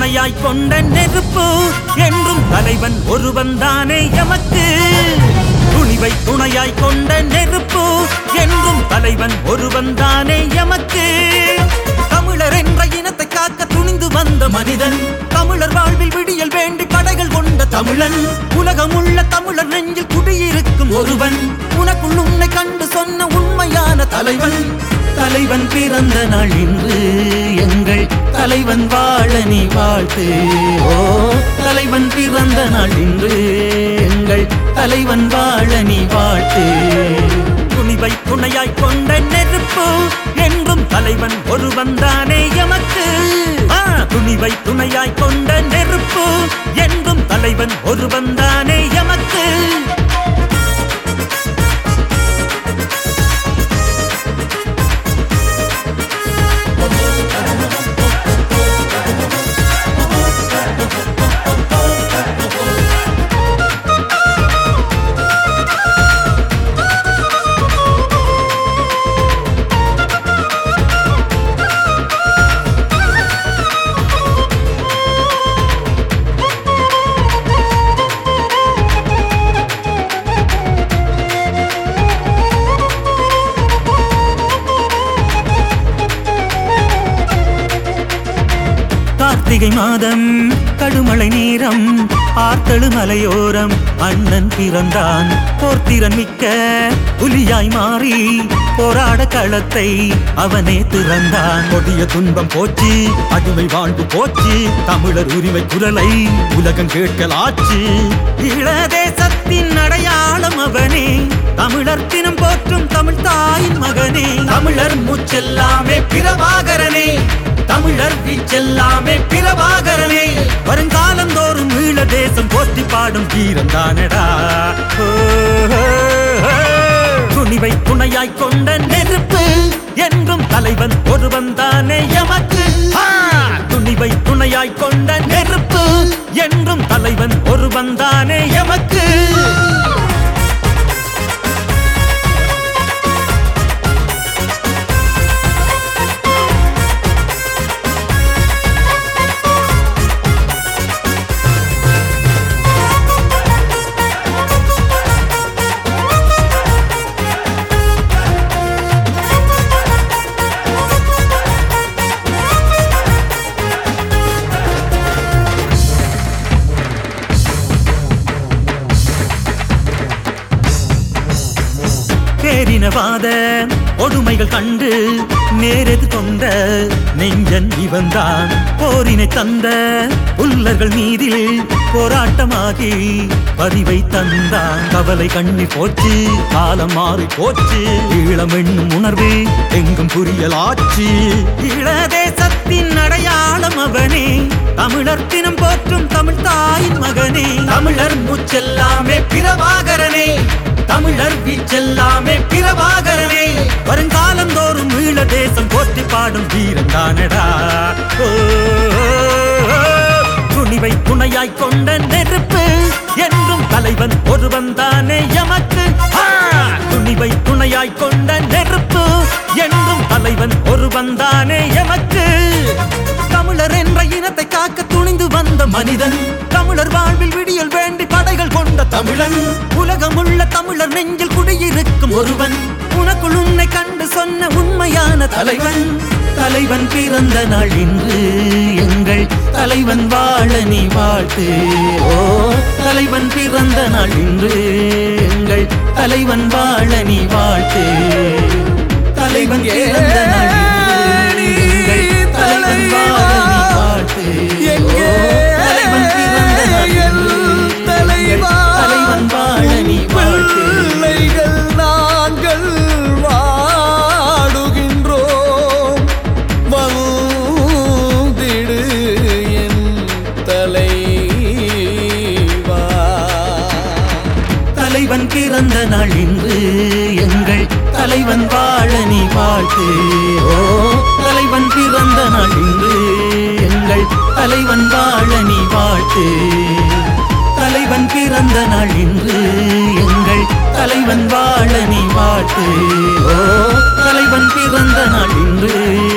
துணையாய் கொண்ட நெருப்பு என்றும் தலைவன் ஒருவன் தானே எமக்கு துணிவை துணையாய் கொண்ட நெருப்பு என்றும் தலைவன் ஒருவன் தானே எமக்கு தமிழர் என்ற இனத்தை காக்க துணிந்து வந்த மனிதன் தமிழர் வாழ்வில் விடியல் வேண்டி படைகள் கொண்ட தமிழன் உலகமுள்ள தமிழர் நெஞ்சில் குடியிருக்கும் ஒருவன் உனக்குள் உன்னை கண்டு சொன்ன உண்மையான தலைவன் தலைவன் பிறந்த நாள் இன்று எங்கள் தலைவன் வாழ நீ வாழ்த்து ஓ தலைவன் பிறந்த நாள் இன்று எங்கள் தலைவன் வாழ நீ வாழ்த்து துணிவை துணையாய் கொண்ட நெருப்பு என்றும் தலைவன் ஒருவன் தானே எமக்கு ஆ, துணிவை துணையாய் கொண்ட நெருப்பு என்றும் தலைவன் ஒருவன் தானே எமக்கு கார்த்திகை மாதம் கடுமழை நேரம் ஆர்த்தழு மலையோரம் அண்ணன் பிறந்தான் போர்த்திறன் மிக்க புலியாய் மாறி போராட களத்தை அவனே திறந்தான் கொடிய துன்பம் போச்சு அடிமை வாழ்வு போச்சு தமிழர் உரிமை குரலை உலகம் கேட்கலாச்சு ஈழதேசத்தின் அடையாளம் அவனே தமிழர் தினம் போற்றும் தமிழ் தாயின் மகனே தமிழர் மூச்செல்லாமே பிரபாகரனே தமிழர் வீச்செல்லாமே பிரபாகரனே வருங்காலந்தோறும் ஈழ தேசம் போற்றி பாடும் வீரம் தானடா துணிவை துணையாய் கொண்ட நெருப்பு என்றும் தலைவன் ஒருவன் தானே எமக்கு ஆ! துணிவை துணையாய் கொண்ட நெருப்பு என்றும் தலைவன் ஒருவன் தானே எமக்கு பேரினவாத கொடுமைகள் கண்டு நேரெது கொண்ட நெஞ்சன் இவன்தான் போரினை தந்த புல்லர்கள் மீதில் போராட்டமாகி பதிவை தந்தான் கவலை கண்ணி போச்சு காலம் மாறி போச்சு ஈழம் என்னும் உணர்வு எங்கும் புரியலாச்சு ஈழ தேசத்தின் அடையாளம் அவனே தமிழர் தினம் போற்றும் தமிழ் தாயின் மகனே தமிழர் மூச்செல்லாமே பிரபாகரனே தமிழர் வீச்செல்லாமே பிரபாகரனே வருங்காலந்தோறும் ஈழ தேசம் போற்றி பாடும் வீரன் தானடா துணிவை துணையாய் கொண்ட நெருப்பு என்றும் தலைவன் ஒருவன் தானே எமக்கு ஆ! துணிவை துணையாய் கொண்ட நெருப்பு என்றும் தலைவன் ஒருவன் தானே எமக்கு தமிழர் என்ற இனத்தை காக்க துணிந்து வந்த மனிதன் தமிழர் வாழ்வில் விடியல் வேண்டி படைகள் கொண்ட தமிழன் உலகமுள்ள தமிழர் நெஞ்சில் குடியிருக்கும் ஒருவன் உனக்குள் உன்னை கண்டு சொன்ன உண்மையான தலைவன் தலைவன் பிறந்த நாள் இன்று எங்கள் தலைவன் வாழ நீ வாழ்த்து ஓ தலைவன் பிறந்த நாள் இன்று எங்கள் தலைவன் வாழ நீ வாழ்த்து தலைவன் பிறந்த நாள் இன்று எங்கள் தலைவன் வாழ நீ வாழ்த்து ஓ, தலைவன் பிறந்த நாள் இன்று எங்கள் தலைவன் வாழ நீ வாழ்த்து பிள்ளைகள் நாங்கள் வாடுகின்றோம் வந்திடு என் தலைவா தலைவன் பிறந்த நாள் இன்று எங்கள் தலைவன் வாழ நீ வாழ்த்து ஓ தலைவன் பிறந்த நாள் இன்று எங்கள் தலைவன் வாழ நீ வாழ்த்து தலைவன் பிறந்த நாள் இன்று எங்கள் தலைவன் வாழ நீ வாழ்த்து ஓ தலைவன் பிறந்த நாள் இன்று